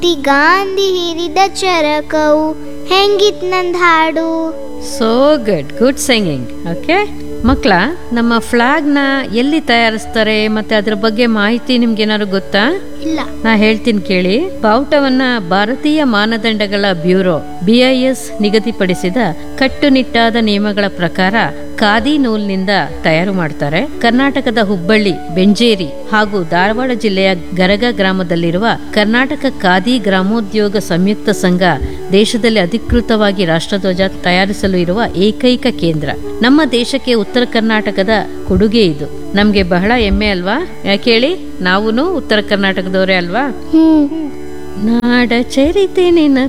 ತಿ ಗಾಂಧಿ ಹಿರಿದ ಚರಕವು ಹೆಂಗಿತ್ ನಂದ್ ಹಾಡು so good good singing okay ಮಕ್ಕಳ ನಮ್ಮ ಫ್ಲಾಗ್ನ ಎಲ್ಲಿ ತಯಾರಿಸ್ತಾರೆ ಮತ್ತೆ ಅದ್ರ ಬಗ್ಗೆ ಮಾಹಿತಿ ನಿಮ್ಗೇನಾದ್ರು ಗೊತ್ತಾ ಇಲ್ಲ ನಾ ಹೇಳ್ತೀನಿ ಕೇಳಿ ಬಾವುಟವನ್ನ ಭಾರತೀಯ ಮಾನದಂಡಗಳ ಬ್ಯೂರೋ ಬಿಐಎಸ್ ನಿಗದಿಪಡಿಸಿದ ಕಟ್ಟುನಿಟ್ಟಾದ ನಿಯಮಗಳ ಪ್ರಕಾರ ಖಾದಿ ನೂಲ್ನಿಂದ ತಯಾರು ಮಾಡ್ತಾರೆ ಕರ್ನಾಟಕದ ಹುಬ್ಬಳ್ಳಿ ಬೆಂಜೇರಿ ಹಾಗೂ ಧಾರವಾಡ ಜಿಲ್ಲೆಯ ಗರಗ ಗ್ರಾಮದಲ್ಲಿರುವ ಕರ್ನಾಟಕ ಖಾದಿ ಗ್ರಾಮೋದ್ಯೋಗ ಸಂಯುಕ್ತ ಸಂಘ ದೇಶದಲ್ಲಿ ಅಧಿಕೃತವಾಗಿ ರಾಷ್ಟ್ರಧ್ವಜ ತಯಾರಿಸಲು ಇರುವ ಏಕೈಕ ಕೇಂದ್ರ ನಮ್ಮ ದೇಶಕ್ಕೆ ಉತ್ತರ ಕರ್ನಾಟಕದ ಕೊಡುಗೆ ಇದು ನಮ್ಗೆ ಬಹಳ ಹೆಮ್ಮೆ ಅಲ್ವಾ ಯಾಕೆ ಹೇಳಿ ನಾವೂನು ಉತ್ತರ ಕರ್ನಾಟಕದವರೇ ಅಲ್ವಾ ಹ್ಮ್ ನಾಡ ಚರಿತೆ ನಿನ್ನ